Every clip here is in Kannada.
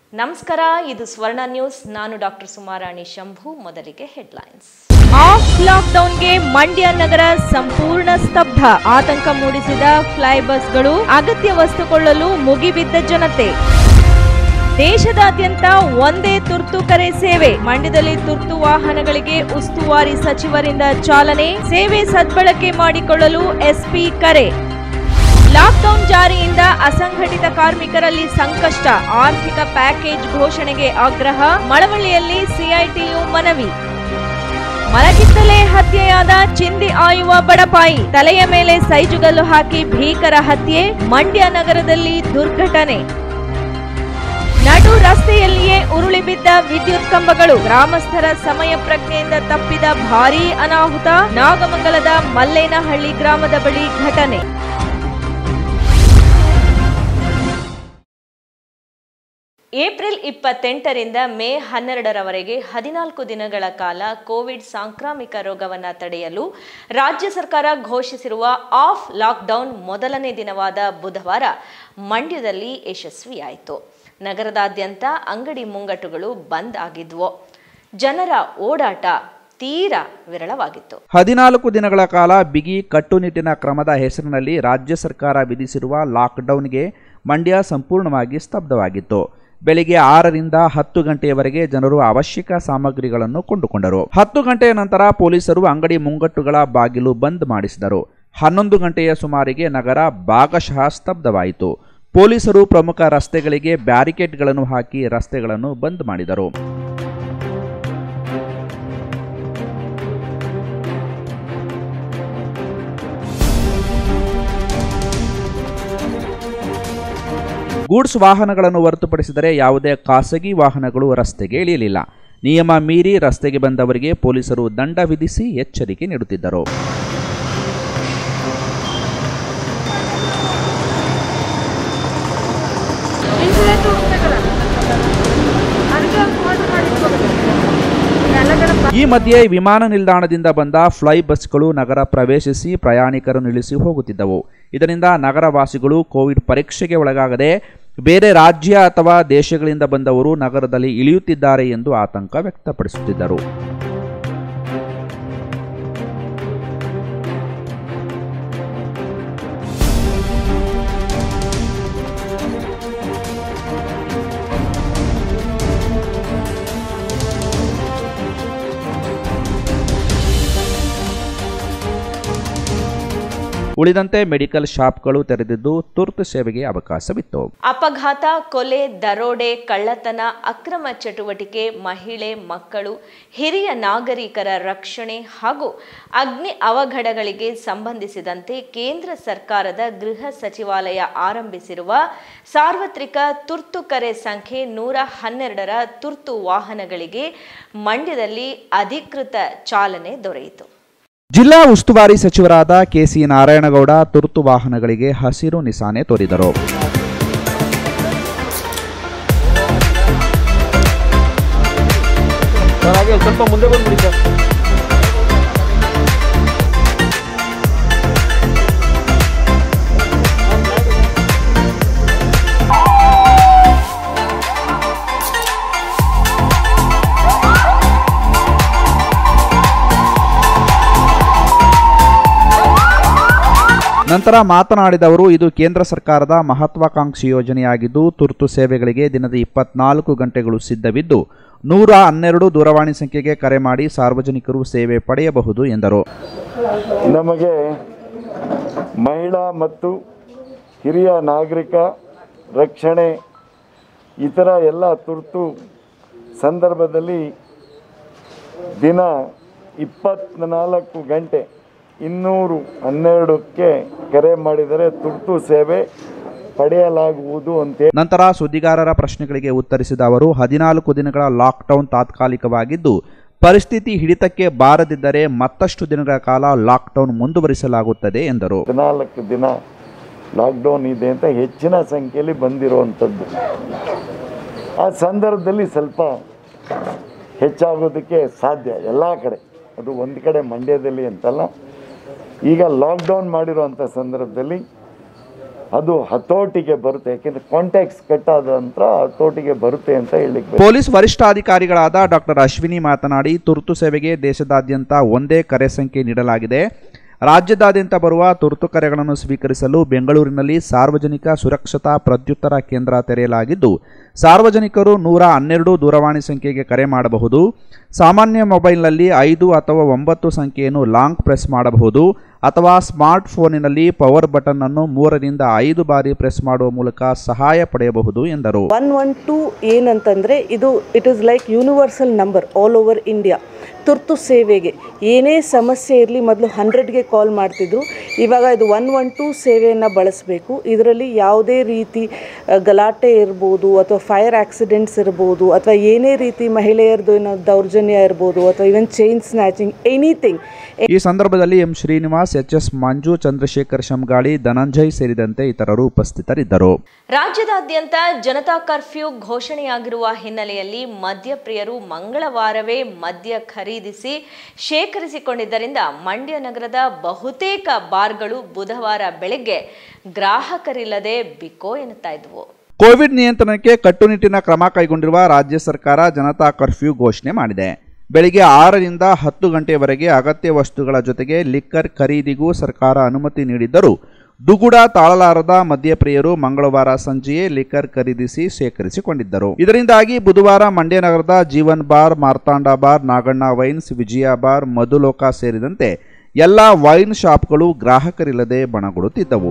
ನಮಸ್ಕಾರ ಇದು ಸ್ವರ್ಣ ನ್ಯೂಸ್ ನಾನು ಡಾಕ್ಟರ್ ಸುಮಾರಾಣಿ ಶಂಭು ಮೊದಲಿಗೆ ಹೆಡ್ಲೈನ್ಸ್ ಆಫ್ ಲಾಕ್ಡೌನ್ಗೆ ಮಂಡ್ಯ ನಗರ ಸಂಪೂರ್ಣ ಸ್ತಬ್ಧ ಆತಂಕ ಮೂಡಿಸಿದ ಫ್ಲೈ ಬಸ್ಗಳು ಅಗತ್ಯ ವಸ್ತು ಕೊಳ್ಳಲು ಮುಗಿಬಿದ್ದ ಜನತೆ ದೇಶದಾದ್ಯಂತ ಒಂದೇ ತುರ್ತು ಕರೆ ಸೇವೆ ಮಂಡ್ಯದಲ್ಲಿ ತುರ್ತು ವಾಹನಗಳಿಗೆ ಉಸ್ತುವಾರಿ ಸಚಿವರಿಂದ ಚಾಲನೆ ಸೇವೆ ಸದ್ಬಳಕೆ ಮಾಡಿಕೊಳ್ಳಲು ಎಸ್ಪಿ ಕರೆ ಲಾಕ್ಡೌನ್ ಜಾರಿಯಿಂದ ಅಸಂಘಟಿತ ಕಾರ್ಮಿಕರಲ್ಲಿ ಸಂಕಷ್ಟ ಆರ್ಥಿಕ ಪ್ಯಾಕೇಜ್ ಘೋಷಣೆಗೆ ಆಗ್ರಹ ಮಳವಳ್ಳಿಯಲ್ಲಿ ಸಿಐಟಿಯು ಮನವಿ ಮಲಗಿದ್ದಲೇ ಹತ್ಯೆಯಾದ ಚಿಂದಿ ಆಯುವ ಬಡಪಾಯಿ ತಲೆಯ ಮೇಲೆ ಸೈಜುಗಲ್ಲು ಹಾಕಿ ಭೀಕರ ಹತ್ಯೆ ಮಂಡ್ಯ ನಗರದಲ್ಲಿ ದುರ್ಘಟನೆ ನಡು ರಸ್ತೆಯಲ್ಲಿಯೇ ಉರುಳಿ ಬಿದ್ದ ವಿದ್ಯುತ್ ಕಂಬಗಳು ಗ್ರಾಮಸ್ಥರ ಸಮಯ ಪ್ರಜ್ಞೆಯಿಂದ ತಪ್ಪಿದ ಭಾರೀ ಅನಾಹುತ ನಾಗಮಂಗಲದ ಮಲ್ಲೇನಹಳ್ಳಿ ಗ್ರಾಮದ ಬಳಿ ಘಟನೆ ಏಪ್ರಿಲ್ ಇಪ್ಪತ್ತೆಂಟರಿಂದ ಮೇ ಹನ್ನೆರಡರವರೆಗೆ ಹದಿನಾಲ್ಕು ದಿನಗಳ ಕಾಲ ಕೋವಿಡ್ ಸಾಂಕ್ರಾಮಿಕ ರೋಗವನ್ನು ತಡೆಯಲು ರಾಜ್ಯ ಸರ್ಕಾರ ಘೋಷಿಸಿರುವ ಆಫ್ ಲಾಕ್ಡೌನ್ ಮೊದಲನೇ ದಿನವಾದ ಬುಧವಾರ ಮಂಡ್ಯದಲ್ಲಿ ಯಶಸ್ವಿಯಾಯಿತು ನಗರದಾದ್ಯಂತ ಅಂಗಡಿ ಮುಂಗಟ್ಟುಗಳು ಬಂದ್ ಆಗಿದ್ವು ಜನರ ಓಡಾಟ ತೀರಾ ವಿರಳವಾಗಿತ್ತು ಹದಿನಾಲ್ಕು ದಿನಗಳ ಕಾಲ ಬಿಗಿ ಕಟ್ಟುನಿಟ್ಟಿನ ಕ್ರಮದ ಹೆಸರಿನಲ್ಲಿ ರಾಜ್ಯ ಸರ್ಕಾರ ವಿಧಿಸಿರುವ ಲಾಕ್ಡೌನ್ಗೆ ಮಂಡ್ಯ ಸಂಪೂರ್ಣವಾಗಿ ಸ್ತಬ್ಧವಾಗಿತ್ತು ಬೆಳಿಗ್ಗೆ ಆರರಿಂದ ಹತ್ತು ಗಂಟೆಯವರೆಗೆ ಜನರು ಅವಶ್ಯಕ ಸಾಮಗ್ರಿಗಳನ್ನು ಕೊಂಡುಕೊಂಡರು ಹತ್ತು ಗಂಟೆಯ ನಂತರ ಪೊಲೀಸರು ಅಂಗಡಿ ಮುಂಗಟ್ಟುಗಳ ಬಾಗಿಲು ಬಂದ್ ಮಾಡಿಸಿದರು ಹನ್ನೊಂದು ಗಂಟೆಯ ಸುಮಾರಿಗೆ ನಗರ ಭಾಗಶಃ ಸ್ತಬ್ಧವಾಯಿತು ಪೊಲೀಸರು ಪ್ರಮುಖ ರಸ್ತೆಗಳಿಗೆ ಬ್ಯಾರಿಕೇಡ್ಗಳನ್ನು ಹಾಕಿ ರಸ್ತೆಗಳನ್ನು ಬಂದ್ ಮಾಡಿದರು ಗೂಡ್ಸ್ ವಾಹನಗಳನ್ನು ಹೊರತುಪಡಿಸಿದರೆ ಯಾವುದೇ ಖಾಸಗಿ ವಾಹನಗಳು ರಸ್ತೆಗೆ ಇಳಿಯಲಿಲ್ಲ ನಿಯಮ ಮೀರಿ ರಸ್ತೆಗೆ ಬಂದವರಿಗೆ ಪೊಲೀಸರು ದಂಡ ವಿಧಿಸಿ ಎಚ್ಚರಿಕೆ ನೀಡುತ್ತಿದ್ದರು ಈ ಮಧ್ಯೆ ವಿಮಾನ ನಿಲ್ದಾಣದಿಂದ ಬಂದ ಫ್ಲೈ ಬಸ್ಗಳು ನಗರ ಪ್ರವೇಶಿಸಿ ಪ್ರಯಾಣಿಕರನ್ನು ಇಳಿಸಿ ಹೋಗುತ್ತಿದ್ದವು ಇದರಿಂದ ನಗರವಾಸಿಗಳು ಕೋವಿಡ್ ಪರೀಕ್ಷೆಗೆ ಒಳಗಾಗದೆ ಬೇರೆ ರಾಜ್ಯ ಅಥವಾ ದೇಶಗಳಿಂದ ಬಂದವರು ನಗರದಲ್ಲಿ ಇಳಿಯುತ್ತಿದ್ದಾರೆ ಎಂದು ಆತಂಕ ವ್ಯಕ್ತಪಡಿಸುತ್ತಿದ್ದರು ಉಳಿದಂತೆ ಮೆಡಿಕಲ್ ಶಾಪ್ಗಳು ತೆರೆದಿದ್ದು ತುರ್ತು ಸೇವೆಗೆ ಅವಕಾಶವಿತ್ತು ಅಪಘಾತ ಕೊಲೆ ದರೋಡೆ ಕಳ್ಳತನ ಅಕ್ರಮ ಚಟುವಟಿಕೆ ಮಹಿಳೆ ಮಕ್ಕಳು ಹಿರಿಯ ನಾಗರಿಕರ ರಕ್ಷಣೆ ಹಾಗೂ ಅಗ್ನಿ ಅವಘಡಗಳಿಗೆ ಸಂಬಂಧಿಸಿದಂತೆ ಕೇಂದ್ರ ಸರ್ಕಾರದ ಗೃಹ ಸಚಿವಾಲಯ ಆರಂಭಿಸಿರುವ ಸಾರ್ವತ್ರಿಕ ತುರ್ತು ಕರೆ ಸಂಖ್ಯೆ ನೂರ ಹನ್ನೆರಡರ ತುರ್ತು ವಾಹನಗಳಿಗೆ ಮಂಡ್ಯದಲ್ಲಿ ಅಧಿಕೃತ ಚಾಲನೆ ದೊರೆಯಿತು ಜಿಲ್ಲಾ ಉಸ್ತುವಾರಿ ಸಚಿವರಾದ ಕೆಸಿ ನಾರಾಯಣಗೌಡ ತುರ್ತು ವಾಹನಗಳಿಗೆ ಹಸಿರು ನಿಶಾನೆ ತೋರಿದರು ಸ್ವಲ್ಪ ಮುಂದೆ ಬಂದ್ಬಿಡಿ ಸರ್ ನಂತರ ಮಾತನಾಡಿದವರು ಇದು ಕೇಂದ್ರ ಸರ್ಕಾರದ ಮಹತ್ವಾಕಾಂಕ್ಷಿ ಯೋಜನೆಯಾಗಿದ್ದು ತುರ್ತು ಸೇವೆಗಳಿಗೆ ದಿನದ ಇಪ್ಪತ್ನಾಲ್ಕು ಗಂಟೆಗಳು ಸಿದ್ಧವಿದ್ದು ನೂರ ಹನ್ನೆರಡು ದೂರವಾಣಿ ಸಂಖ್ಯೆಗೆ ಕರೆ ಮಾಡಿ ಸಾರ್ವಜನಿಕರು ಸೇವೆ ಪಡೆಯಬಹುದು ಎಂದರು ನಮಗೆ ಮಹಿಳಾ ಮತ್ತು ಹಿರಿಯ ನಾಗರಿಕ ರಕ್ಷಣೆ ಇತರ ಎಲ್ಲ ತುರ್ತು ಸಂದರ್ಭದಲ್ಲಿ ದಿನ ಇಪ್ಪತ್ನಾಲ್ಕು ಗಂಟೆ ಇನ್ನೂರು ಹನ್ನೆರಡಕ್ಕೆ ಕರೆ ಮಾಡಿದರೆ ತುರ್ತು ಸೇವೆ ಪಡೆಯಲಾಗುವುದು ಅಂತೇಳಿ ನಂತರ ಸುದ್ದಿಗಾರರ ಪ್ರಶ್ನೆಗಳಿಗೆ ಉತ್ತರಿಸಿದ ಅವರು ಹದಿನಾಲ್ಕು ದಿನಗಳ ಲಾಕ್ಡೌನ್ ತಾತ್ಕಾಲಿಕವಾಗಿದ್ದು ಪರಿಸ್ಥಿತಿ ಹಿಡಿತಕ್ಕೆ ಬಾರದಿದ್ದರೆ ಮತ್ತಷ್ಟು ದಿನಗಳ ಕಾಲ ಲಾಕ್ಡೌನ್ ಮುಂದುವರಿಸಲಾಗುತ್ತದೆ ಎಂದರು ಹದಿನಾಲ್ಕು ದಿನ ಲಾಕ್ಡೌನ್ ಇದೆ ಅಂತ ಹೆಚ್ಚಿನ ಸಂಖ್ಯೆಯಲ್ಲಿ ಬಂದಿರುವಂಥದ್ದು ಆ ಸಂದರ್ಭದಲ್ಲಿ ಸ್ವಲ್ಪ ಹೆಚ್ಚಾಗೋದಕ್ಕೆ ಸಾಧ್ಯ ಎಲ್ಲ ಕಡೆ ಅದು ಒಂದು ಕಡೆ ಮಂಡ್ಯದಲ್ಲಿ ಅಂತಲ್ಲ ಈಗ ಲಾಕ್ಡೌನ್ ಮಾಡಿರುವಂಥ ಸಂದರ್ಭದಲ್ಲಿ ಅದು ಹತೋಟಿಗೆ ಬರುತ್ತೆ ಯಾಕೆಂದರೆ ಕಾಂಟ್ಯಾಕ್ಟ್ಸ್ ಕಟ್ಟಾದ ನಂತರ ಹತೋಟಿಗೆ ಬರುತ್ತೆ ಅಂತ ಹೇಳಲಿಕ್ಕೆ ಬಯಸ್ತೀನಿ. ಪೊಲೀಸ್ ವರಿಷ್ಠಾಧಿಕಾರಿಗಳಾದ ಡಾಕ್ಟರ್ ಅಶ್ವಿನಿ ಮಾತನಾಡಿ ತುರ್ತು ಸೇವೆಗೆ ದೇಶದಾದ್ಯಂತ ಒಂದೇ ಕರೆ ಸಂಖ್ಯೆ ನೀಡಲಾಗಿದೆ ರಾಜ್ಯದಾದ್ಯಂತ ಬರುವ ತುರ್ತು ಕರೆಗಳನ್ನು ಸ್ವೀಕರಿಸಲು ಬೆಂಗಳೂರಿನಲ್ಲಿ ಸಾರ್ವಜನಿಕ ಸುರಕ್ಷತಾ ಪ್ರತ್ಯುತ್ತರ ಕೇಂದ್ರ ತೆರೆಯಲಾಗಿದ್ದು ಸಾರ್ವಜನಿಕರು ನೂರ ಹನ್ನೆರಡು ದೂರವಾಣಿ ಸಂಖ್ಯೆಗೆ ಕರೆ ಮಾಡಬಹುದು ಸಾಮಾನ್ಯ ಮೊಬೈಲ್ನಲ್ಲಿ ಐದು ಅಥವಾ ಒಂಬತ್ತು ಸಂಖ್ಯೆಯನ್ನು ಲಾಂಗ್ ಪ್ರೆಸ್ ಮಾಡಬಹುದು ಅಥವಾ ಸ್ಮಾರ್ಟ್ ಫೋನಿನಲ್ಲಿ ಪವರ್ ಬಟನ್ ಅನ್ನು ಮೂರರಿಂದ ಐದು ಬಾರಿ ಪ್ರೆಸ್ ಮಾಡುವ ಮೂಲಕ ಸಹಾಯ ಪಡೆಯಬಹುದು ಎಂದರು ಒನ್ ಒನ್ ಟೂ ಏನಂತಂದರೆ ಇದು it is like universal number all over India ತುರ್ತು ಸೇವೆಗೆ ಏನೇ ಸಮಸ್ಯೆ ಇರಲಿ ಮೊದಲು ಹಂಡ್ರೆಡ್ಗೆ ಕಾಲ್ ಮಾಡ್ತಿದ್ರು ಇವಾಗ ಇದು ಒನ್ ಒನ್ ಟೂ ಸೇವೆಯನ್ನು ಬಳಸಬೇಕು ಇದರಲ್ಲಿ ಯಾವುದೇ ರೀತಿ ಆ, ಗಲಾಟೆ ಇರ್ಬೋದು ಅಥವಾ ಫೈರ್ ಆಕ್ಸಿಡೆಂಟ್ಸ್ ಇರ್ಬೋದು ಅಥವಾ ಏನೇ ರೀತಿ ಮಹಿಳೆಯರದು ಏನೋ ದೌರ್ಜನ್ಯ ಇರ್ಬೋದು ಅಥವಾ ಇವನ್ ಚೈನ್ ಸ್ನ್ಯಾಚಿಂಗ್ ಎನಿಥಿಂಗ್ ಈ ಸಂದರ್ಭದಲ್ಲಿ M Srinivas H S Manju Chandrashekar Shangali Dhananjay ಸೇರಿದಂತೆ ಇತರರು ಉಪಸ್ಥಿತರಿದ್ದರು ರಾಜ್ಯದಾದ್ಯಂತ ಜನತಾ ಕರ್ಫ್ಯೂ ಘೋಷಣೆಯಾಗಿರುವ ಹಿನ್ನೆಲೆಯಲ್ಲಿ ಮದ್ಯಪ್ರಿಯರು ಮಂಗಳವಾರವೇ ಮದ್ಯ ಖರೀದಿಸಿ ಶೇಖರಿಸಿಕೊಂಡಿದ್ದರಿಂದ ಮಂಡ್ಯ ನಗರದ ಬಹುತೇಕ ಬಾರ್ಗಳು ಬುಧವಾರ ಬೆಳಗ್ಗೆ ಗ್ರಾಹಕರಿಲ್ಲದೆ ಬಿಕೋ ಎನ್ನುತ್ತಾ ಇದ್ವು ಕೋವಿಡ್ ನಿಯಂತ್ರಣಕ್ಕೆ ಕಟ್ಟುನಿಟ್ಟಿನ ಕ್ರಮ ಕೈಗೊಂಡಿರುವ ರಾಜ್ಯ ಸರ್ಕಾರ ಜನತಾ ಕರ್ಫ್ಯೂ ಘೋಷಣೆ ಮಾಡಿದೆ ಬೆಳಿಗ್ಗೆ ಆರರಿಂದ ಹತ್ತು ಗಂಟೆಯವರೆಗೆ ಅಗತ್ಯ ವಸ್ತುಗಳ ಜೊತೆಗೆ ಲಿಕ್ಕರ್ ಖರೀದಿಗೂ ಸರ್ಕಾರ ಅನುಮತಿ ನೀಡಿದ್ದರೂ ದುಗುಡ ತಾಳಲಾರದ ಮದ್ಯಪ್ರಿಯರು ಮಂಗಳವಾರ ಸಂಜೆಯೇ ಲಿಕ್ಕರ್ ಖರೀದಿಸಿ ಶೇಖರಿಸಿಕೊಂಡಿದ್ದರು ಇದರಿಂದಾಗಿ ಬುಧವಾರ ಮಂಡ್ಯ ನಗರದ Jeevan bar Marthanda bar Naganna wines Vijaya bar Madhuloka ಸೇರಿದಂತೆ ಎಲ್ಲ ವೈನ್ ಶಾಪ್ಗಳು ಗ್ರಾಹಕರಿಲ್ಲದೆ ಬಣಗುಡುತ್ತಿದ್ದವು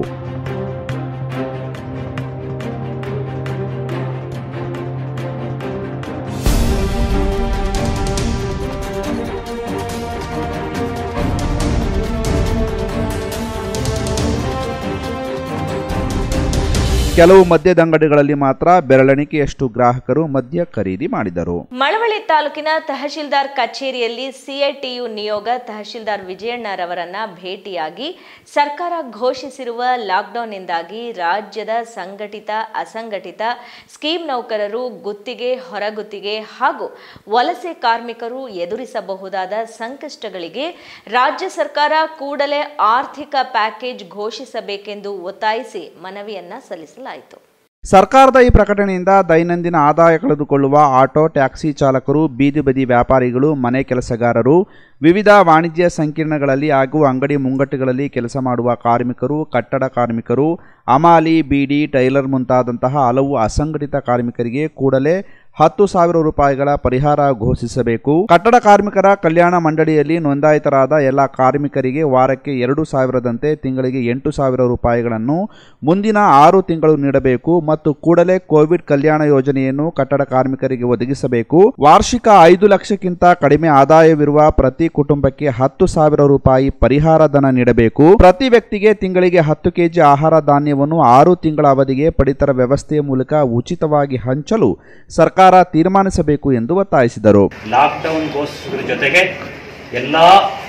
ಕೆಲವು ಮದ್ಯದಂಗಡಿಗಳಲ್ಲಿ ಮಾತ್ರ ಬೆರಳೆಣಿಕೆಯಷ್ಟು ಗ್ರಾಹಕರು ಮದ್ಯ ಖರೀದಿ ಮಾಡಿದರು ಮಳವಳ್ಳಿ ತಾಲೂಕಿನ ತಹಶೀಲ್ದಾರ್ ಕಚೇರಿಯಲ್ಲಿ ಸಿಐಟಿಯು ನಿಯೋಗ ತಹಶೀಲ್ದಾರ್ ವಿಜಯಣ್ಣರವರನ್ನ ಭೇಟಿಯಾಗಿ ಸರ್ಕಾರ ಘೋಷಿಸಿರುವ ಲಾಕ್ಡೌನ್ನಿಂದಾಗಿ ರಾಜ್ಯದ ಸಂಘಟಿತ ಅಸಂಘಟಿತ ಸ್ಕೀಮ್ ನೌಕರರು ಗುತ್ತಿಗೆ ಹೊರಗುತ್ತಿಗೆ ಹಾಗೂ ವಲಸೆ ಕಾರ್ಮಿಕರು ಎದುರಿಸಬಹುದಾದ ಸಂಕಷ್ಟಗಳಿಗೆ ರಾಜ್ಯ ಸರ್ಕಾರ ಕೂಡಲೇ ಆರ್ಥಿಕ ಪ್ಯಾಕೇಜ್ ಘೋಷಿಸಬೇಕೆಂದು ಒತ್ತಾಯಿಸಿ ಮನವಿಯನ್ನ ಸಲ್ಲಿಸಲಾಯಿತು ಸರ್ಕಾರದ ಈ ಪ್ರಕಟಣೆಯಿಂದ ದೈನಂದಿನ ಆದಾಯ ಕಳೆದುಕೊಳ್ಳುವ ಆಟೋ ಟ್ಯಾಕ್ಸಿ ಚಾಲಕರು ಬೀದಿ ಬದಿ ವ್ಯಾಪಾರಿಗಳು ಮನೆ ಕೆಲಸಗಾರರು ವಿವಿಧ ವಾಣಿಜ್ಯ ಸಂಕೀರ್ಣಗಳಲ್ಲಿ ಹಾಗೂ ಅಂಗಡಿ ಮುಂಗಟ್ಟುಗಳಲ್ಲಿ ಕೆಲಸ ಮಾಡುವ ಕಾರ್ಮಿಕರು ಕಟ್ಟಡ ಕಾರ್ಮಿಕರು ಅಮಾಲಿ ಬೀಡಿ ಟೈಲರ್ ಮುಂತಾದಂತಹ ಹಲವು ಅಸಂಘಟಿತ ಕಾರ್ಮಿಕರಿಗೆ ಕೂಡಲೇ ಹತ್ತು ಸಾವಿರ ರೂಪಾಯಿಗಳ ಪರಿಹಾರ ಘೋಷಿಸಬೇಕು ಕಟ್ಟಡ ಕಾರ್ಮಿಕರ ಕಲ್ಯಾಣ ಮಂಡಳಿಯಲ್ಲಿ ನೋಂದಾಯಿತರಾದ ಎಲ್ಲ ಕಾರ್ಮಿಕರಿಗೆ ವಾರಕ್ಕೆ ಎರಡು ಸಾವಿರದಂತೆ ತಿಂಗಳಿಗೆ ಎಂಟು ಸಾವಿರ ರೂಪಾಯಿಗಳನ್ನು ಮುಂದಿನ ಆರು ತಿಂಗಳು ನೀಡಬೇಕು ಮತ್ತು ಕೂಡಲೇ ಕೋವಿಡ್ ಕಲ್ಯಾಣ ಯೋಜನೆಯನ್ನು ಕಟ್ಟಡ ಕಾರ್ಮಿಕರಿಗೆ ಒದಗಿಸಬೇಕು ವಾರ್ಷಿಕ ಐದು ಲಕ್ಷಕ್ಕಿಂತ ಕಡಿಮೆ ಆದಾಯವಿರುವ ಪ್ರತಿ ಕುಟುಂಬಕ್ಕೆ ಹತ್ತು ಸಾವಿರ ರೂಪಾಯಿ ಪರಿಹಾರ ಧನ ನೀಡಬೇಕು ಪ್ರತಿ ವ್ಯಕ್ತಿಗೆ ತಿಂಗಳಿಗೆ ಹತ್ತು ಕೆಜಿ ಆಹಾರ ಧಾನ್ಯವನ್ನು ಆರು ತಿಂಗಳ ಅವಧಿಗೆ ಪಡಿತರ ವ್ಯವಸ್ಥೆಯ ಮೂಲಕ ಉಚಿತವಾಗಿ ಹಂಚಲು ಸರ್ಕಾರ ತೀರ್ಮಾನಿಸಬೇಕು ಎಂದು ಒತ್ತಾಯಿಸಿದರು ಲಾಕ್ಡೌನ್ ಘೋಷಿಸೋದ್ರ ಜೊತೆಗೆ ಎಲ್ಲ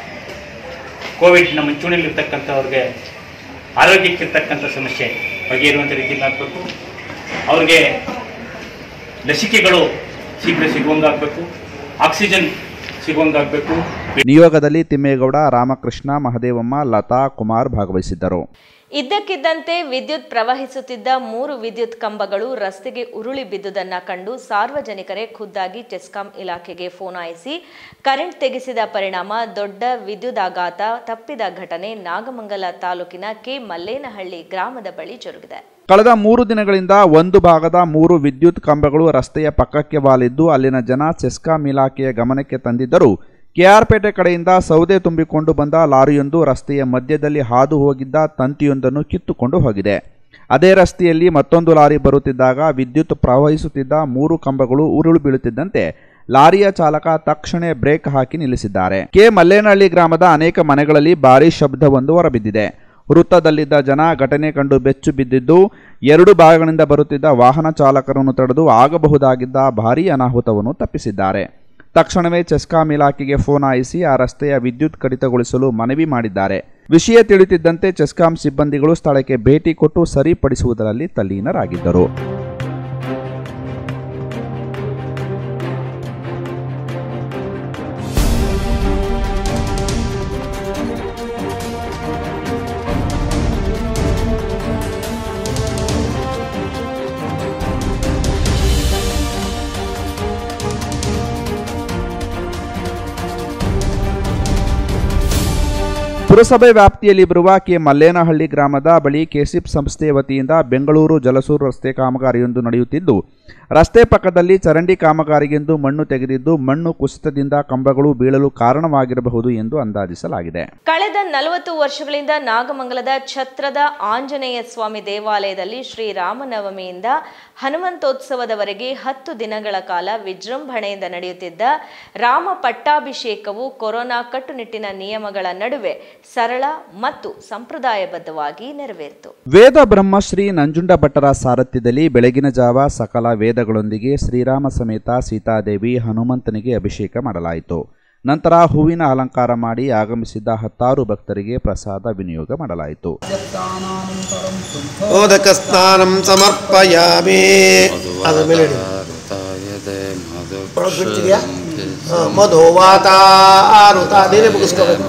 ಕೋವಿಡ್ನ ಮುಂಚೂಣಿಯಲ್ಲಿರ್ತಕ್ಕಂಥವ್ರಿಗೆ ಆರೋಗ್ಯಕ್ಕಿರ್ತಕ್ಕಂಥ ಸಮಸ್ಯೆ ಬಗೆಯಿರುವಂಥ ರೀತಿಯಲ್ಲಿ ಆಗಬೇಕು ಅವ್ರಿಗೆ ಲಸಿಕೆಗಳು ಶೀಘ್ರ ಸಿಗುವಂಗಾಗಬೇಕು ಆಕ್ಸಿಜನ್ ಸಿಗುವಂಗಾಗಬೇಕು ನಿಯೋಗದಲ್ಲಿ ತಿಮ್ಮೇಗೌಡ ರಾಮಕೃಷ್ಣ ಮಹದೇವಮ್ಮ ಲತಾ ಕುಮಾರ್ ಭಾಗವಹಿಸಿದ್ದರು ಇದ್ದಕ್ಕಿದ್ದಂತೆ ವಿದ್ಯುತ್ ಪ್ರವಹಿಸುತ್ತಿದ್ದ ಮೂರು ವಿದ್ಯುತ್ ಕಂಬಗಳು ರಸ್ತೆಗೆ ಉರುಳಿ ಬಿದ್ದುದನ್ನ ಕಂಡು ಸಾರ್ವಜನಿಕರೇ ಖುದ್ದಾಗಿ ಚೆಸ್ಕಾಂ ಇಲಾಖೆಗೆ ಫೋನಾಯಿಸಿ ಕರೆಂಟ್ ತೆಗೆಸಿದ ಪರಿಣಾಮ ದೊಡ್ಡ ವಿದ್ಯುದಾಘಾತ ತಪ್ಪಿದ ಘಟನೆ ನಾಗಮಂಗಲ ತಾಲೂಕಿನ ಕೆ ಮಲ್ಲೇನಹಳ್ಳಿ ಗ್ರಾಮದ ಬಳಿ ಜರುಗಿದೆ ಕಳೆದ ಮೂರು ದಿನಗಳಿಂದ ಒಂದು ಭಾಗದ ಮೂರು ವಿದ್ಯುತ್ ಕಂಬಗಳು ರಸ್ತೆಯ ಪಕ್ಕಕ್ಕೆ ವಾಲಿದ್ದು ಅಲ್ಲಿನ ಜನ ಚೆಸ್ಕಾಂ ಇಲಾಖೆಯ ಗಮನಕ್ಕೆ ತಂದಿದ್ದರು ಕೆಆರ್ಪೇಟೆ ಕಡೆಯಿಂದ ಸೌದೆ ತುಂಬಿಕೊಂಡು ಬಂದ ಲಾರಿಯೊಂದು ರಸ್ತೆಯ ಮಧ್ಯದಲ್ಲಿ ಹಾದು ಹೋಗಿದ್ದ ತಂತಿಯೊಂದನ್ನು ಕಿತ್ತುಕೊಂಡು ಹೋಗಿದೆ ಅದೇ ರಸ್ತೆಯಲ್ಲಿ ಮತ್ತೊಂದು ಲಾರಿ ಬರುತ್ತಿದ್ದಾಗ ವಿದ್ಯುತ್ ಪ್ರವಹಿಸುತ್ತಿದ್ದ ಮೂರು ಕಂಬಗಳು ಉರುಳು ಬೀಳುತ್ತಿದ್ದಂತೆ ಲಾರಿಯ ಚಾಲಕ ತಕ್ಷಣ ಬ್ರೇಕ್ ಹಾಕಿ ನಿಲ್ಲಿಸಿದ್ದಾರೆ ಕೆ ಮಲ್ಲೇನಹಳ್ಳಿ ಗ್ರಾಮದ ಅನೇಕ ಮನೆಗಳಲ್ಲಿ ಭಾರೀ ಶಬ್ದವೊಂದು ಹೊರಬಿದ್ದಿದೆ ವೃತ್ತದಲ್ಲಿದ್ದ ಜನ ಘಟನೆ ಕಂಡು ಬೆಚ್ಚು ಬಿದ್ದಿದ್ದು ಎರಡು ಭಾಗಗಳಿಂದ ಬರುತ್ತಿದ್ದ ವಾಹನ ಚಾಲಕರನ್ನು ತಡೆದು ಆಗಬಹುದಾಗಿದ್ದ ಭಾರೀ ಅನಾಹುತವನ್ನು ತಪ್ಪಿಸಿದ್ದಾರೆ ತಕ್ಷಣವೇ ಚೆಸ್ಕಾಂ ಇಲಾಖೆಗೆ ಫೋನ್ ಆಯಿಸಿ ಆ ರಸ್ತೆಯ ವಿದ್ಯುತ್ ಕಡಿತಗೊಳಿಸಲು ಮನವಿ ಮಾಡಿದ್ದಾರೆ ವಿಷಯ ತಿಳಿಯುತ್ತಿದ್ದಂತೆ ಚೆಸ್ಕಾಂ ಸಿಬ್ಬಂದಿಗಳು ಸ್ಥಳಕ್ಕೆ ಭೇಟಿ ಕೊಟ್ಟು ಸರಿಪಡಿಸುವುದರಲ್ಲಿ ತಲ್ಲೀನರಾಗಿದ್ದರು ಪುರಸಭೆ ವ್ಯಾಪ್ತಿಯಲ್ಲಿ ಬರುವ ಕೆ ಮಲ್ಲೇನಹಳ್ಳಿ ಗ್ರಾಮದ ಬಳಿ ಕೆಸಿಪ್ ಸಂಸ್ಥೆ ವತಿಯಿಂದ ಬೆಂಗಳೂರು ಜಲಸೂರು ರಸ್ತೆ ಕಾಮಗಾರಿಯೊಂದು ನಡೆಯುತ್ತಿದ್ದು ರಸ್ತೆ ಪಕ್ಕದಲ್ಲಿ ಚರಂಡಿ ಕಾಮಗಾರಿಗೆಂದು ಮಣ್ಣು ತೆಗೆದಿದ್ದು ಮಣ್ಣು ಕುಸಿತದಿಂದ ಕಂಬಗಳು ಬೀಳಲು ಕಾರಣವಾಗಿರಬಹುದು ಎಂದು ಅಂದಾಜಿಸಲಾಗಿದೆ ಕಳೆದ ನಲವತ್ತು ವರ್ಷಗಳಿಂದ ನಾಗಮಂಗಲದ ಛತ್ರದ ಆಂಜನೇಯ ಸ್ವಾಮಿ ದೇವಾಲಯದಲ್ಲಿ ಶ್ರೀರಾಮನವಮಿಯಿಂದ ಹನುಮಂತೋತ್ಸವದವರೆಗೆ ಹತ್ತು ದಿನಗಳ ಕಾಲ ವಿಜೃಂಭಣೆಯಿಂದ ನಡೆಯುತ್ತಿದ್ದ ರಾಮ ಪಟ್ಟಾಭಿಷೇಕವು ಕೊರೋನಾ ಕಟ್ಟುನಿಟ್ಟಿನ ನಿಯಮಗಳ ನಡುವೆ ಸರಳ ಮತ್ತು ಸಂಪ್ರದಾಯಬದ್ಧವಾಗಿ ನೆರವೇರಿತು ವೇದ ಬ್ರಹ್ಮಶ್ರೀ ನಂಜುಂಡ ಭಟ್ಟರ ಸಾರಥ್ಯದಲ್ಲಿ ಬೆಳಗಿನ ಜಾವ ಸಕಲ ವೇದಗಳೊಂದಿಗೆ ಶ್ರೀರಾಮ ಸಮೇತ ಸೀತಾದೇವಿ ಹನುಮಂತನಿಗೆ ಅಭಿಷೇಕ ಮಾಡಲಾಯಿತು ನಂತರ ಹೂವಿನ ಅಲಂಕಾರ ಮಾಡಿ ಆಗಮಿಸಿದ್ದ ಹತ್ತಾರು ಭಕ್ತರಿಗೆ ಪ್ರಸಾದ ವಿನಿಯೋಗ ಮಾಡಲಾಯಿತು ಮೋದಕಸ್ನಾನಂ ಸಮರ್ಪಯಾಮಿ ಅದು ಮೇಲೆ ಇಡಿ. ಒಳಗ್ ಬಿಡ್ತಿದ್ಯಾ ಹಾ, ಮಧು ವಾತಾರುತ ನೀನೇ ಮುಗಿಸ್ಕೋಬೇಕು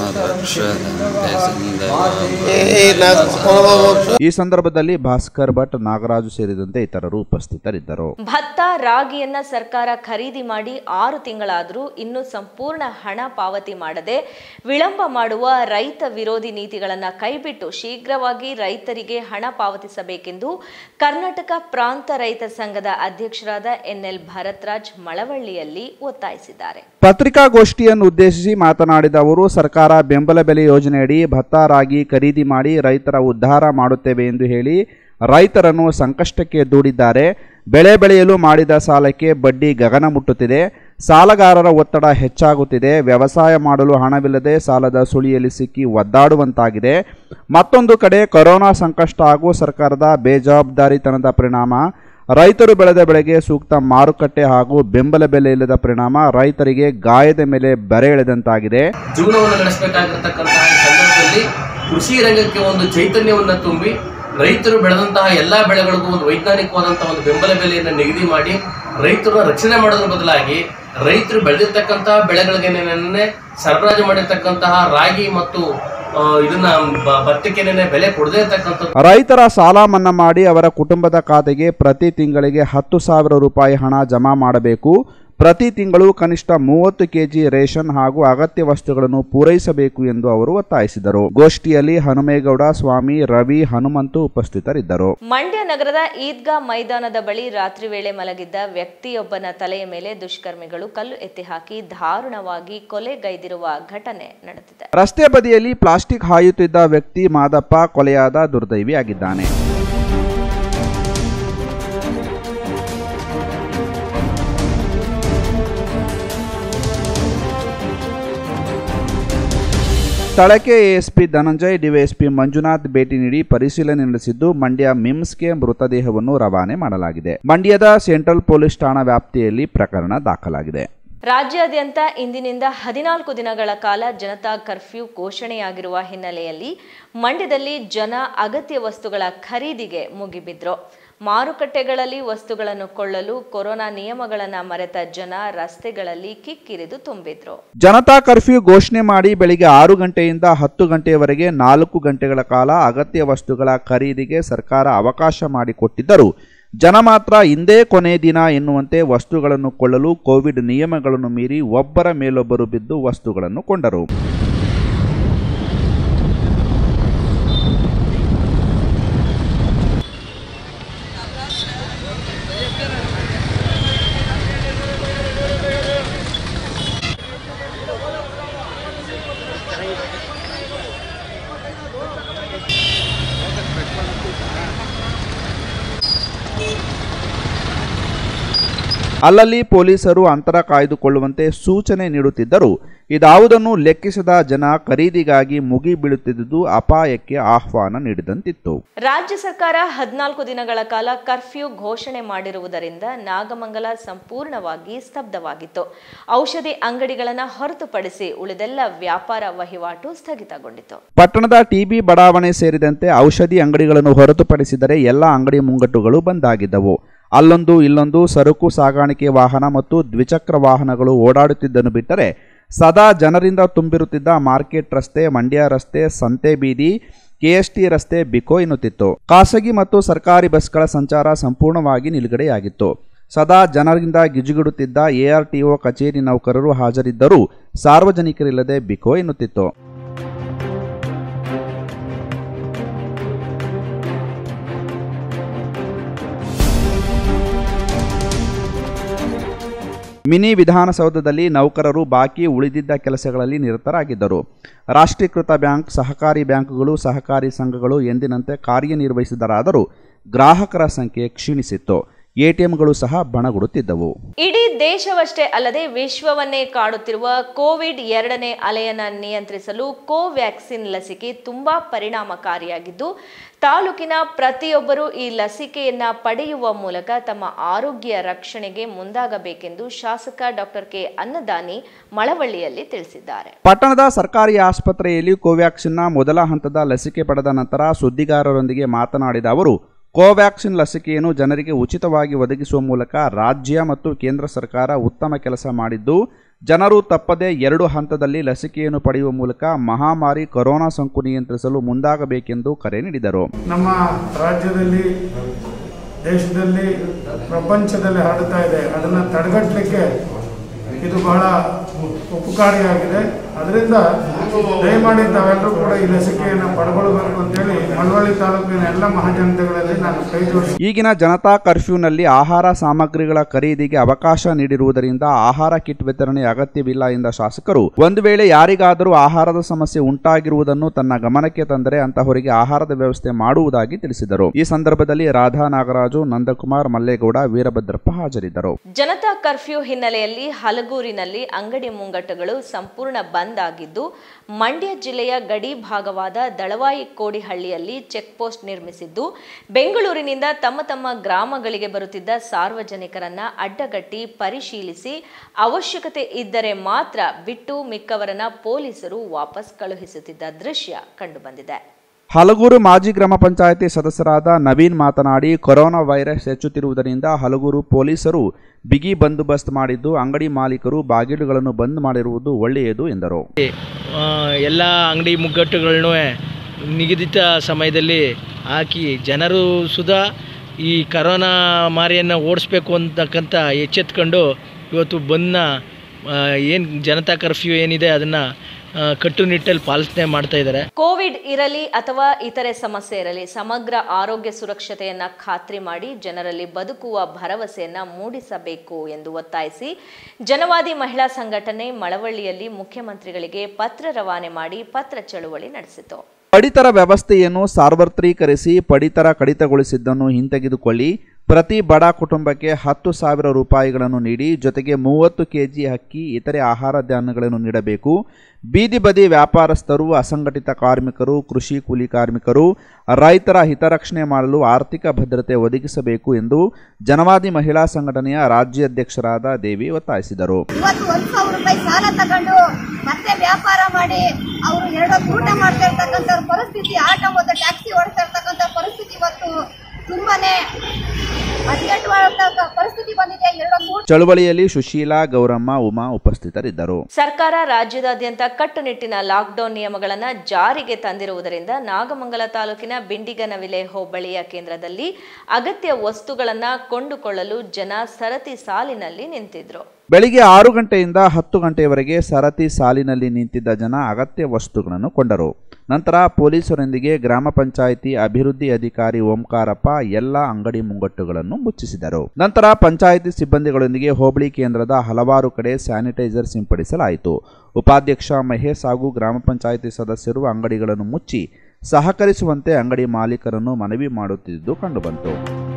ಏ, ನ- ಈ ಸಂದರ್ಭದಲ್ಲಿ ಭಾಸ್ಕರ್ ಭಟ್ ನಾಗರಾಜು ಸೇರಿದಂತೆ ಇತರರು ಉಪಸ್ಥಿತರಿದ್ದರು ಭತ್ತ ರಾಗಿಯನ್ನ ಸರ್ಕಾರ ಖರೀದಿ ಮಾಡಿ ಆರು ತಿಂಗಳಾದರೂ ಇನ್ನೂ ಸಂಪೂರ್ಣ ಹಣ ಪಾವತಿ ಮಾಡದೆ ವಿಳಂಬ ಮಾಡುವ ರೈತ ವಿರೋಧಿ ನೀತಿಗಳನ್ನು ಕೈಬಿಟ್ಟು ಶೀಘ್ರವಾಗಿ ರೈತರಿಗೆ ಹಣ ಪಾವತಿಸಬೇಕೆಂದು ಕರ್ನಾಟಕ ಪ್ರಾಂತ ರೈತ ಸಂಘದ ಅಧ್ಯಕ್ಷರಾದ ಎನ್ಎಲ್ ಭರತ್ರಾಜ್ ಮಳವಳ್ಳಿಯಲ್ಲಿ ಒತ್ತಾಯಿಸಿದ್ದಾರೆ ಪತ್ರಿಕಾಗೋಷ್ಠಿಯನ್ನು ಉದ್ದೇಶಿಸಿ ಮಾತನಾಡಿದ ಅವರು ಸರ್ಕಾರ ಬೆಂಬಲ ಬೆಲೆ ಯೋಜನೆಯಡಿ ಭತ್ತ ರಾಗಿ ಖರೀದಿ ಮಾಡಿ ರೈತರ ಉದ್ಧಾರ ಮಾಡುತ್ತೇವೆ ಎಂದು ಹೇಳಿ ರೈತರನ್ನು ಸಂಕಷ್ಟಕ್ಕೆ ದೂಡಿದ್ದಾರೆ ಬೆಳೆ ಬೆಳೆಯಲು ಮಾಡಿದ ಸಾಲಕ್ಕೆ ಬಡ್ಡಿ ಗಗನ ಮುಟ್ಟುತ್ತಿದೆ ಸಾಲಗಾರರ ಒತ್ತಡ ಹೆಚ್ಚಾಗುತ್ತಿದೆ ವ್ಯವಸಾಯ ಮಾಡಲು ಹಣವಿಲ್ಲದೆ ಸಾಲದ ಸುಳಿಯಲ್ಲಿ ಸಿಕ್ಕಿ ಒದ್ದಾಡುವಂತಾಗಿದೆ ಮತ್ತೊಂದು ಕಡೆ ಕೊರೋನಾ ಸಂಕಷ್ಟ ಹಾಗೂ ಸರ್ಕಾರದ ಬೇಜವಾಬ್ದಾರಿತನದ ಪರಿಣಾಮ ರೈತರು ಬೆಳೆದ ಬೆಳೆಗೆ ಸೂಕ್ತ ಮಾರುಕಟ್ಟೆ ಹಾಗೂ ಬೆಂಬಲ ಬೆಲೆ ಇಲ್ಲದ ಪರಿಣಾಮ ರೈತರಿಗೆ ಗಾಯದ ಮೇಲೆ ಬರೆ ಎಳೆದಂತಾಗಿದೆ ಜೀವನವನ್ನು ನಡೆಸಬೇಕಾಗಿರ್ತಕ್ಕಂತಹ ಈ ಸಂದರ್ಭದಲ್ಲಿ ಕೃಷಿ ರಂಗಕ್ಕೆ ಒಂದು ಚೈತನ್ಯವನ್ನು ತುಂಬಿ ರೈತರು ಬೆಳೆದಂತಹ ಎಲ್ಲಾ ಬೆಳೆಗಳಿಗೂ ಒಂದು ವೈಜ್ಞಾನಿಕವಾದಂತಹ ಒಂದು ಬೆಂಬಲ ಬೆಲೆಯನ್ನು ನಿಗದಿ ಮಾಡಿ ರೈತರನ್ನ ರಕ್ಷಣೆ ಮಾಡೋದ್ರ ಬದಲಾಗಿ ರೈತರು ಬೆಳೆದಿರ್ತಕ್ಕಂತಹ ಬೆಳೆಗಳಿಗೆ ಸರಬರಾಜು ಮಾಡಿರ್ತಕ್ಕಂತಹ ರಾಗಿ ಮತ್ತು ಆ, ಇದನ್ನ ಬ- ಭತ್ತಕ್ಕೆ ಬೆಲೆ ಕೊಡದೇ ಇರ್ತಕ್ಕಂಥದ್ದು ರೈತರ ಸಾಲ ಮನ್ನಾ ಮಾಡಿ ಅವರ ಕುಟುಂಬದ ಖಾತೆಗೆ ಪ್ರತಿ ತಿಂಗಳಿಗೆ ಹತ್ತು ಸಾವಿರ ರೂಪಾಯಿ ಹಣ ಜಮಾ ಮಾಡಬೇಕು ಪ್ರತಿ ತಿಂಗಳು ಕನಿಷ್ಠ ಮೂವತ್ತು ಕೆಜಿ ರೇಷನ್ ಹಾಗೂ ಅಗತ್ಯ ವಸ್ತುಗಳನ್ನು ಪೂರೈಸಬೇಕು ಎಂದು ಅವರು ಒತ್ತಾಯಿಸಿದರು ಗೋಷ್ಠಿಯಲ್ಲಿ ಹನುಮೇಗೌಡ ಸ್ವಾಮಿ ರವಿ ಹನುಮಂತು ಉಪಸ್ಥಿತರಿದ್ದರು ಮಂಡ್ಯ ನಗರದ ಈದ್ಗಾ ಮೈದಾನದ ಬಳಿ ರಾತ್ರಿ ವೇಳೆ ಮಲಗಿದ್ದ ವ್ಯಕ್ತಿಯೊಬ್ಬನ ತಲೆಯ ಮೇಲೆ ದುಷ್ಕರ್ಮಿಗಳು ಕಲ್ಲು ಎತ್ತಿ ಹಾಕಿ ದಾರುಣವಾಗಿ ಕೊಲೆಗೈದಿರುವ ಘಟನೆ ನಡೆದಿದೆ ರಸ್ತೆ ಬದಿಯಲ್ಲಿ ಪ್ಲಾಸ್ಟಿಕ್ ಹಾಯುತ್ತಿದ್ದ ವ್ಯಕ್ತಿ ಮಾದಪ್ಪ ಕೊಲೆಯಾದ ದುರ್ದೈವಿಯಾಗಿದ್ದಾನೆ ಸ್ಥಳಕ್ಕೆ ಎಎಸ್ಪಿ ಧನಂಜಯ್ ಡಿವೈಎಸ್ಪಿ ಮಂಜುನಾಥ್ ಭೇಟಿ ನೀಡಿ ಪರಿಶೀಲನೆ ನಡೆಸಿದ್ದು ಮಂಡ್ಯ ಮಿಮ್ಸ್ಗೆ ಮೃತದೇಹವನ್ನು ರವಾನೆ ಮಾಡಲಾಗಿದೆ ಮಂಡ್ಯದ ಸೆಂಟ್ರಲ್ ಪೊಲೀಸ್ ಠಾಣಾ ವ್ಯಾಪ್ತಿಯಲ್ಲಿ ಪ್ರಕರಣ ದಾಖಲಾಗಿದೆ ರಾಜ್ಯಾದ್ಯಂತ ಇಂದಿನಿಂದ ಹದಿನಾಲ್ಕು ದಿನಗಳ ಕಾಲ ಜನತಾ ಕರ್ಫ್ಯೂ ಘೋಷಣೆಯಾಗಿರುವ ಹಿನ್ನೆಲೆಯಲ್ಲಿ ಮಂಡ್ಯದಲ್ಲಿ ಜನ ಅಗತ್ಯ ವಸ್ತುಗಳ ಖರೀದಿಗೆ ಮುಗಿಬಿದ್ರು ಮಾರುಕಟ್ಟೆಗಳಲ್ಲಿ ವಸ್ತುಗಳನ್ನು ಕೊಳ್ಳಲು ಕೊರೋನಾ ನಿಯಮಗಳನ್ನು ಮರೆತ ಜನ ರಸ್ತೆಗಳಲ್ಲಿ ಕಿಕ್ಕಿರಿದು ತುಂಬಿದ್ರು ಜನತಾ ಕರ್ಫ್ಯೂ ಘೋಷಣೆ ಮಾಡಿ ಬೆಳಿಗ್ಗೆ ಆರು ಗಂಟೆಯಿಂದ ಹತ್ತು ಗಂಟೆಯವರೆಗೆ ನಾಲ್ಕು ಗಂಟೆಗಳ ಕಾಲ ಅಗತ್ಯ ವಸ್ತುಗಳ ಖರೀದಿಗೆ ಸರ್ಕಾರ ಅವಕಾಶ ಮಾಡಿಕೊಟ್ಟಿದ್ದರು ಜನ ಮಾತ್ರ ಇಂದೇ ಕೊನೆ ದಿನ ಎನ್ನುವಂತೆ ವಸ್ತುಗಳನ್ನು ಕೊಳ್ಳಲು ಕೋವಿಡ್ ನಿಯಮಗಳನ್ನು ಮೀರಿ ಒಬ್ಬರ ಮೇಲೊಬ್ಬರು ಬಿದ್ದು ವಸ್ತುಗಳನ್ನು ಕೊಂಡರು ಅಲ್ಲಲ್ಲಿ ಪೊಲೀಸರು ಅಂತರ ಕಾಯ್ದುಕೊಳ್ಳುವಂತೆ ಸೂಚನೆ ನೀಡುತ್ತಿದ್ದರು ಇದಾವುದನ್ನು ಲೆಕ್ಕಿಸದ ಜನ ಖರೀದಿಗಾಗಿ ಮುಗಿ ಬೀಳುತ್ತಿದ್ದುದು ಅಪಾಯಕ್ಕೆ ಆಹ್ವಾನ ನೀಡಿದಂತಿತ್ತು ರಾಜ್ಯ ಸರ್ಕಾರ ಹದಿನಾಲ್ಕು ದಿನಗಳ ಕಾಲ ಕರ್ಫ್ಯೂ ಘೋಷಣೆ ಮಾಡಿರುವುದರಿಂದ ನಾಗಮಂಗಲ ಸಂಪೂರ್ಣವಾಗಿ ಸ್ತಬ್ಧವಾಗಿತ್ತು ಔಷಧಿ ಅಂಗಡಿಗಳನ್ನು ಹೊರತುಪಡಿಸಿ ಉಳಿದೆಲ್ಲ ವ್ಯಾಪಾರ ವಹಿವಾಟು ಸ್ಥಗಿತಗೊಂಡಿತು ಪಟ್ಟಣದ ಟಿಬಿ ಬಡಾವಣೆ ಸೇರಿದಂತೆ ಔಷಧಿ ಅಂಗಡಿಗಳನ್ನು ಹೊರತುಪಡಿಸಿದರೆ ಎಲ್ಲ ಅಂಗಡಿ ಮುಂಗಟ್ಟುಗಳು ಬಂದಾಗಿದ್ದವು ಅಲ್ಲೊಂದು ಇಲ್ಲೊಂದು ಸರಕು ಸಾಗಾಣಿಕೆ ವಾಹನ ಮತ್ತು ದ್ವಿಚಕ್ರ ವಾಹನಗಳು ಓಡಾಡುತ್ತಿದ್ದನ್ನು ಬಿಟ್ಟರೆ ಸದಾ ಜನರಿಂದ ತುಂಬಿರುತ್ತಿದ್ದ ಮಾರ್ಕೆಟ್ ರಸ್ತೆ ಮಂಡ್ಯ ರಸ್ತೆ ಸಂತೆ ಬೀದಿ ಕೆಎಸ್ಟಿ ರಸ್ತೆ ಬಿಕೋ ಎನ್ನುತ್ತಿತ್ತು ಖಾಸಗಿ ಮತ್ತು ಸರ್ಕಾರಿ ಬಸ್ಗಳ ಸಂಚಾರ ಸಂಪೂರ್ಣವಾಗಿ ನಿಲುಗಡೆಯಾಗಿತ್ತು ಸದಾ ಜನರಿಂದ ಗಿಜುಗುಡುತ್ತಿದ್ದ ಎಆರ್ಟಿಒ ಕಚೇರಿ ನೌಕರರು ಹಾಜರಿದ್ದರೂ ಸಾರ್ವಜನಿಕರಿಲ್ಲದೆ ಬಿಕೋ ಎನ್ನುತ್ತಿತ್ತು ಮಿನಿ ವಿಧಾನಸೌಧದಲ್ಲಿ ನೌಕರರು ಬಾಕಿ ಉಳಿದಿದ್ದ ಕೆಲಸಗಳಲ್ಲಿ ನಿರತರಾಗಿದ್ದರು ರಾಷ್ಟ್ರೀಕೃತ ಬ್ಯಾಂಕ್ ಸಹಕಾರಿ ಬ್ಯಾಂಕುಗಳು ಸಹಕಾರಿ ಸಂಘಗಳು ಎಂದಿನಂತೆ ಕಾರ್ಯನಿರ್ವಹಿಸಿದರಾದರೂ ಗ್ರಾಹಕರ ಸಂಖ್ಯೆ ಕ್ಷೀಣಿಸಿತ್ತು ಎಟಿಎಂಗಳು ಸಹ ಬಣಗುಡುತ್ತಿದ್ದವು ಇಡೀ ದೇಶವಷ್ಟೇ ಅಲ್ಲದೆ ವಿಶ್ವವನ್ನೇ ಕಾಡುತ್ತಿರುವ ಕೋವಿಡ್ ಎರಡನೇ ಅಲೆಯನ್ನ ನಿಯಂತ್ರಿಸಲು ಕೋವ್ಯಾಕ್ಸಿನ್ ಲಸಿಕೆ ತುಂಬಾ ಪರಿಣಾಮಕಾರಿಯಾಗಿದ್ದು ತಾಲೂಕಿನ ಪ್ರತಿಯೊಬ್ಬರೂ ಈ ಲಸಿಕೆಯನ್ನ ಪಡೆಯುವ ಮೂಲಕ ತಮ್ಮ ಆರೋಗ್ಯ ರಕ್ಷಣೆಗೆ ಮುಂದಾಗಬೇಕೆಂದು ಶಾಸಕ ಡಾಕ್ಟರ್ ಕೆ ಅನ್ನದಾನಿ ಮಳವಳ್ಳಿಯಲ್ಲಿ ತಿಳಿಸಿದ್ದಾರೆ ಪಟ್ಟಣದ ಸರ್ಕಾರಿ ಆಸ್ಪತ್ರೆಯಲ್ಲಿ ಕೋವ್ಯಾಕ್ಸಿನ್ನ ಮೊದಲ ಹಂತದ ಲಸಿಕೆ ಪಡೆದ ನಂತರ ಸುದ್ದಿಗಾರರೊಂದಿಗೆ ಮಾತನಾಡಿದ ಅವರು ಕೋವ್ಯಾಕ್ಸಿನ್ ಲಸಿಕೆಯನ್ನು ಜನರಿಗೆ ಉಚಿತವಾಗಿ ಒದಗಿಸುವ ಮೂಲಕ ರಾಜ್ಯ ಮತ್ತು ಕೇಂದ್ರ ಸರ್ಕಾರ ಉತ್ತಮ ಕೆಲಸ ಮಾಡಿದ್ದು ಜನರು ತಪ್ಪದೆ ಎರಡು ಹಂತದಲ್ಲಿ ಲಸಿಕೆಯನ್ನು ಪಡೆಯುವ ಮೂಲಕ ಮಹಾಮಾರಿ ಕೊರೋನಾ ಸೋಂಕು ನಿಯಂತ್ರಿಸಲು ಮುಂದಾಗಬೇಕೆಂದು ಕರೆ ನೀಡಿದರು ನಮ್ಮ ರಾಜ್ಯದಲ್ಲಿ ದೇಶದಲ್ಲಿ ಪ್ರಪಂಚದಲ್ಲಿ ಹರಡ್ತಾ ಇದೆ ಅದನ್ನು ತಡೆಗಟ್ಟಲಿಕ್ಕೆ ಇದು ಬಹಳ ಉಪಕಾರಿಯಾಗಿದೆ ಅದರಿಂದ ದಯಮಾಡಿ ತಾವೆಲ್ಲರೂ ಕೂಡ ಈ ಲಸಿಕೆಯನ್ನು ಪಡ್ಕೊಳ್ಬೇಕು ಅಂತೇಳಿ ಮಳವಳ್ಳಿ ತಾಲೂಕಿನ ಎಲ್ಲ ಮಹಾಜನತೆಗಳಲ್ಲಿ ನಾನು ಕೈ ಜೋಡಿಸಿ ಈಗಿನ ಜನತಾ ಕರ್ಫ್ಯೂನಲ್ಲಿ ಆಹಾರ ಸಾಮಗ್ರಿಗಳ ಖರೀದಿಗೆ ಅವಕಾಶ ನೀಡಿರುವುದರಿಂದ ಆಹಾರ ಕಿಟ್ ವಿತರಣೆ ಅಗತ್ಯವಿಲ್ಲ ಎಂದ ಶಾಸಕರು ಒಂದು ವೇಳೆ ಯಾರಿಗಾದರೂ ಆಹಾರದ ಸಮಸ್ಯೆ ಉಂಟಾಗಿರುವುದನ್ನು ತನ್ನ ಗಮನಕ್ಕೆ ತಂದರೆ ಅಂತಹವರಿಗೆ ಆಹಾರದ ವ್ಯವಸ್ಥೆ ಮಾಡುವುದಾಗಿ ತಿಳಿಸಿದರು ಈ ಸಂದರ್ಭದಲ್ಲಿ ರಾಧಾ ನಾಗರಾಜು ನಂದಕುಮಾರ್ ಮಲ್ಲೇಗೌಡ ವೀರಭದ್ರಪ್ಪ ಹಾಜರಿದ್ದರು ಜನತಾ ಕರ್ಫ್ಯೂ ಹಿನ್ನೆಲೆಯಲ್ಲಿ ಹಲಗೂರಿನಲ್ಲಿ ಅಂಗಡಿ ಮುಂಗಟ್ಟುಗಳು ಸಂಪೂರ್ಣ ಬಂದ್ ಆಗಿದ್ದು ಮಂಡ್ಯ ಜಿಲ್ಲೆಯ ಗಡಿ ಭಾಗವಾದ ದಳವಾಯಿ ಕೋಡಿಹಳ್ಳಿಯಲ್ಲಿ ಚೆಕ್ ಪೋಸ್ಟ್ ನಿರ್ಮಿಸಿದ್ದು ಬೆಂಗಳೂರಿನಿಂದ ತಮ್ಮ ತಮ್ಮ ಗ್ರಾಮಗಳಿಗೆ ಬರುತ್ತಿದ್ದ ಸಾರ್ವಜನಿಕರನ್ನ ಅಡ್ಡಗಟ್ಟಿ ಪರಿಶೀಲಿಸಿ ಅವಶ್ಯಕತೆ ಇದ್ದರೆ ಮಾತ್ರ ಬಿಟ್ಟು ಮಿಕ್ಕವರನ್ನ ಪೊಲೀಸರು ವಾಪಸ್ ಕಳುಹಿಸುತ್ತಿದ್ದ ದೃಶ್ಯ ಕಂಡುಬಂದಿದೆ ಹಲಗೂರು ಮಾಜಿ ಗ್ರಾಮ ಪಂಚಾಯಿತಿ ಸದಸ್ಯರಾದ ನವೀನ್ ಮಾತನಾಡಿ ಕೊರೋನಾ ವೈರಸ್ ಹೆಚ್ಚುತ್ತಿರುವುದರಿಂದ ಹಲಗೂರು ಪೊಲೀಸರು ಬಿಗಿ ಬಂದೋಬಸ್ತ್ ಮಾಡಿದ್ದು ಅಂಗಡಿ ಮಾಲೀಕರು ಬಾಗಿಲುಗಳನ್ನು ಬಂದ್ ಮಾಡಿರುವುದು ಒಳ್ಳೆಯದು ಎಂದರು ಆ, ಎಲ್ಲ ಅಂಗಡಿ ಮುಗ್ಗಟ್ಟುಗಳನ್ನು ನಿಗದಿತ ಸಮಯದಲ್ಲಿ ಹಾಕಿ ಜನರು ಸುಧಾ ಈ ಕರೋನಾ ಮಾರಿಯನ್ನು ಓಡಿಸ್ಬೇಕು ಅಂತಕ್ಕಂಥ ಎಚ್ಚೆತ್ಕೊಂಡು ಇವತ್ತು ಬಂದ್ನ ಏನು ಜನತಾ ಕರ್ಫ್ಯೂ ಏನಿದೆ ಅದನ್ನು ಕಟ್ಟುನಿಟ್ಟಲ್ಲಿ ಪಾಲಿಸನೆ ಮಾಡ್ತಾ ಇದ್ದಾರೆ ಕೋವಿಡ್ ಇರಲಿ ಅಥವಾ ಇತರೆ ಸಮಸ್ಯೆ ಇರಲಿ ಸಮಗ್ರ ಆರೋಗ್ಯ ಸುರಕ್ಷತೆಯನ್ನ ಖಾತ್ರಿ ಮಾಡಿ ಜನರಲ್ಲಿ ಬದುಕುವ ಭರವಸೆಯನ್ನ ಮೂಡಿಸಬೇಕು ಎಂದು ಒತ್ತಾಯಿಸಿ ಜನವಾದಿ ಮಹಿಳಾ ಸಂಘಟನೆ ಮಳವಳ್ಳಿಯಲ್ಲಿ ಮುಖ್ಯಮಂತ್ರಿಗಳಿಗೆ ಪತ್ರ ರವಾನೆ ಮಾಡಿ ಪತ್ರ ಚಳುವಳಿ ನಡೆಸಿತು ಪಡಿತರ ವ್ಯವಸ್ಥೆಯನ್ನು ಸಾರ್ವತ್ರೀಕರಿಸಿ ಪಡಿತರ ಕಡಿತಗೊಳಿಸಿದ್ದನ್ನು ಹಿಂತೆಗೆದುಕೊಳ್ಳಿ ಪ್ರತಿ ಬಡ ಕುಟುಂಬಕ್ಕೆ ಹತ್ತು ಸಾವಿರ ರೂಪಾಯಿಗಳನ್ನು ನೀಡಿ ಜೊತೆಗೆ ಮೂವತ್ತು ಕೆಜಿ ಅಕ್ಕಿ ಇತರೆ ಆಹಾರ ಧಾನ್ಯಗಳನ್ನು ನೀಡಬೇಕು ಬೀದಿ ಬದಿ ವ್ಯಾಪಾರಸ್ಥರು ಅಸಂಘಟಿತ ಕಾರ್ಮಿಕರು ಕೃಷಿ ಕೂಲಿ ಕಾರ್ಮಿಕರು ರೈತರ ಹಿತರಕ್ಷಣೆ ಮಾಡಲು ಆರ್ಥಿಕ ಭದ್ರತೆ ಒದಗಿಸಬೇಕು ಎಂದು ಜನವಾದಿ ಮಹಿಳಾ ಸಂಘಟನೆಯ ರಾಜ್ಯಾಧ್ಯಕ್ಷರಾದ ದೇವಿ ಒತ್ತಾಯಿಸಿದರು ಇವತ್ತು ಒಂದ್ ಸಾವಿರ ರೂಪಾಯಿ ಸಾಲ ತಗೊಂಡು ಮತ್ತೆ ವ್ಯಾಪಾರ ಮಾಡಿ ಅವರು ಎರಡೊತ್ತು ಊಟ ಮಾಡ್ತಾ ಇರ್ತಕ್ಕಂಥ ಪರಿಸ್ಥಿತಿ ಆಟೋ ಮತ್ತು ಟ್ಯಾಕ್ಸಿ ಓಡಿಸ್ತಾ ಇರ್ತಕ್ಕಂಥ ಪರಿಸ್ಥಿತಿ ಇವತ್ತು ತುಂಬಾನೇ ಹದಿನೆಂಟು ಪರಿಸ್ಥಿತಿ ಬಂದಿದೆ ಎರಡೊತ್ತು ಊಟ ಚಳುವಳಿಯಲ್ಲಿ ಸುಶೀಲಾ ಗೌರಮ್ಮ ಉಮಾ ಉಪಸ್ಥಿತರಿದ್ದರು ಸರ್ಕಾರ ರಾಜ್ಯದಾದ್ಯಂತ ಕಟ್ಟುನಿಟ್ಟಿನ ಲಾಕ್ಡೌನ್ ನಿಯಮಗಳನ್ನು ಜಾರಿಗೆ ತಂದಿರುವುದರಿಂದ ನಾಗಮಂಗಲ ತಾಲೂಕಿನ ಬಿಂಡಿಗನವಿಲೆ ಹೋಬಳಿಯ ಕೇಂದ್ರದಲ್ಲಿ ಅಗತ್ಯ ವಸ್ತುಗಳನ್ನು ಕೊಂಡುಕೊಳ್ಳಲು ಜನ ಸರತಿ ಸಾಲಿನಲ್ಲಿ ನಿಂತಿದ್ರು ಬೆಳಿಗ್ಗೆ ಆರು ಗಂಟೆಯಿಂದ ಹತ್ತು ಗಂಟೆಯವರೆಗೆ ಸರತಿ ಸಾಲಿನಲ್ಲಿ ನಿಂತಿದ್ದ ಜನ ಅಗತ್ಯ ವಸ್ತುಗಳನ್ನು ಕೊಂಡರು ನಂತರ ಪೊಲೀಸರೊಂದಿಗೆ ಗ್ರಾಮ ಪಂಚಾಯಿತಿ ಅಭಿವೃದ್ಧಿ ಅಧಿಕಾರಿ ಓಂಕಾರಪ್ಪ ಎಲ್ಲ ಅಂಗಡಿ ಮುಂಗಟ್ಟುಗಳನ್ನು ಮುಚ್ಚಿಸಿದರು ನಂತರ ಪಂಚಾಯಿತಿ ಸಿಬ್ಬಂದಿಗಳೊಂದಿಗೆ ಹೋಬಳಿ ಕೇಂದ್ರದ ಹಲವಾರು ಕಡೆ ಸ್ಯಾನಿಟೈಸರ್ ಸಿಂಪಡಿಸಲಾಯಿತು ಉಪಾಧ್ಯಕ್ಷ ಮಹೇಶ್ ಹಾಗೂ ಗ್ರಾಮ ಪಂಚಾಯಿತಿ ಸದಸ್ಯರು ಅಂಗಡಿಗಳನ್ನು ಮುಚ್ಚಿ ಸಹಕರಿಸುವಂತೆ ಅಂಗಡಿ ಮಾಲೀಕರನ್ನು ಮನವಿ ಮಾಡುತ್ತಿದ್ದುದು ಕಂಡುಬಂತು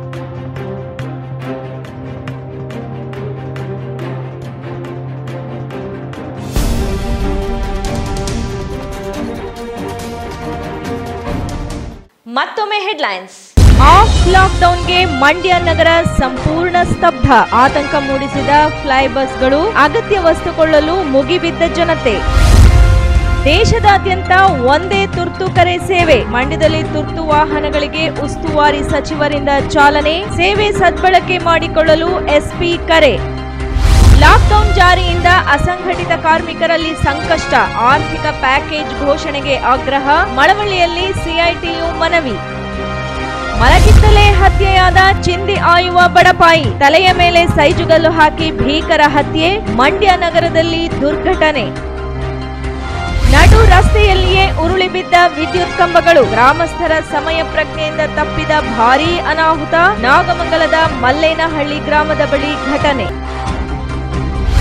ಮತ್ತೊಮ್ಮೆ ಹೆಡ್ಲೈನ್ಸ್ ಆಫ್ ಲಾಕ್ಡೌನ್ಗೆ ಮಂಡ್ಯ ನಗರ ಸಂಪೂರ್ಣ ಸ್ತಬ್ಧ ಆತಂಕ ಮೂಡಿಸಿದ ಫ್ಲೈ ಬಸ್ಗಳು ಅಗತ್ಯ ವಸ್ತು ಕೊಳ್ಳಲು ಮುಗಿಬಿದ್ದ ಜನತೆ ದೇಶದಾದ್ಯಂತ ಒಂದೇ ತುರ್ತು ಕರೆ ಸೇವೆ ಮಂಡ್ಯದಲ್ಲಿ ತುರ್ತು ವಾಹನಗಳಿಗೆ ಉಸ್ತುವಾರಿ ಸಚಿವರಿಂದ ಚಾಲನೆ ಸೇವೆ ಸದ್ಬಳಕೆ ಮಾಡಿಕೊಳ್ಳಲು ಎಸ್ಪಿ ಕರೆ ಲಾಕ್ಡೌನ್ ಜಾರಿಯಿಂದ ಅಸಂಘಟಿತ ಕಾರ್ಮಿಕರಲ್ಲಿ ಸಂಕಷ್ಟ ಆರ್ಥಿಕ ಪ್ಯಾಕೇಜ್ ಘೋಷಣೆಗೆ ಆಗ್ರಹ ಮಳವಳ್ಳಿಯಲ್ಲಿ ಸಿಐಟಿಯು ಮನವಿ ಮಲಗಿದ್ದಲೇ ಹತ್ಯೆಯಾದ ಚಿಂದಿ ಆಯುವ ಬಡಪಾಯಿ ತಲೆಯ ಮೇಲೆ ಸೈಜುಗಲ್ಲು ಹಾಕಿ ಭೀಕರ ಹತ್ಯೆ ಮಂಡ್ಯ ನಗರದಲ್ಲಿ ದುರ್ಘಟನೆ ನಡು ರಸ್ತೆಯಲ್ಲಿಯೇ ಉರುಳಿ ಬಿದ್ದ ವಿದ್ಯುತ್ ಕಂಬಗಳು ಗ್ರಾಮಸ್ಥರ ಸಮಯ ಪ್ರಜ್ಞೆಯಿಂದ ತಪ್ಪಿದ ಭಾರೀ ಅನಾಹುತ ನಾಗಮಂಗಲದ ಮಲ್ಲೇನಹಳ್ಳಿ ಗ್ರಾಮದ ಬಳಿ ಘಟನೆ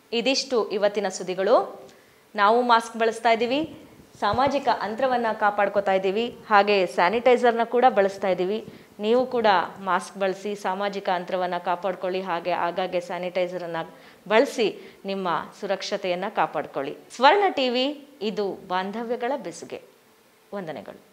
ಇದಿಷ್ಟು ಇವತ್ತಿನ ಸುದ್ದಿಗಳು ನಾವು ಮಾಸ್ಕ್ ಬಳಸ್ತಾ ಇದ್ದೀವಿ ಸಾಮಾಜಿಕ ಅಂತರವನ್ನು ಕಾಪಾಡ್ಕೋತಾ ಇದ್ದೀವಿ ಹಾಗೆ ಸ್ಯಾನಿಟೈಸರ್ನ ಕೂಡ ಬಳಸ್ತಾ ಇದ್ದೀವಿ ನೀವು ಕೂಡ ಮಾಸ್ಕ್ ಬಳಸಿ ಸಾಮಾಜಿಕ ಅಂತರವನ್ನು ಕಾಪಾಡ್ಕೊಳ್ಳಿ ಹಾಗೆ ಆಗಾಗ್ಗೆ ಸ್ಯಾನಿಟೈಸರನ್ನು ಬಳಸಿ ನಿಮ್ಮ ಸುರಕ್ಷತೆಯನ್ನು ಕಾಪಾಡ್ಕೊಳ್ಳಿ ಸ್ವರ್ಣ ಟಿವಿ ಇದು ಬಾಂಧವ್ಯಗಳ ಬೆಸುಗೆ ವಂದನೆಗಳು